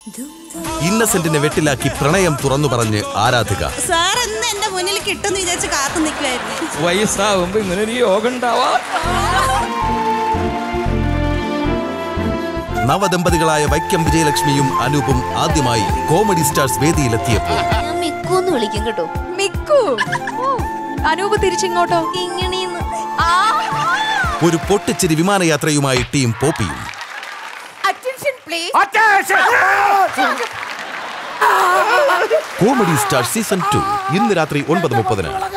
ഇന്നസെന്റിനെ വെട്ടിലാക്കി പ്രണയം തുറന്നു പറഞ്ഞ് ആരാധിക സാർ എന്ന് എന്റെ മുന്നിൽ കിട്ടുമെന്ന് വിചാരിച്ച് കാത്തു നിൽക്കുമായിരുന്നു വയസ്സാവുമ്പോ ഇങ്ങനൊരു യോഗം ഉണ്ടാവാ നവദമ്പതികളായ വൈക്കം വിജയലക്ഷ്മിയും അനൂപും ആദ്യമായി കോമഡി സ്റ്റാർസ് വേദിയിലെത്തിയപ്പോൾ ഞാൻ മിക്കൂന്ന് വിളിക്കും കേട്ടോ മിക്കു അനൂപ് തിരിച്ചിങ്ങോട്ടോ കിങ്ങിണിന്ന് ഒരു പൊട്ടിച്ചിരി വിമാനയാത്രയുമായി ടീം പോപ്പിയും കോമഡി സ്റ്റാർ സീസൺ ടു ഇന്ന് രാത്രി ഒൻപത് മുപ്പതിന്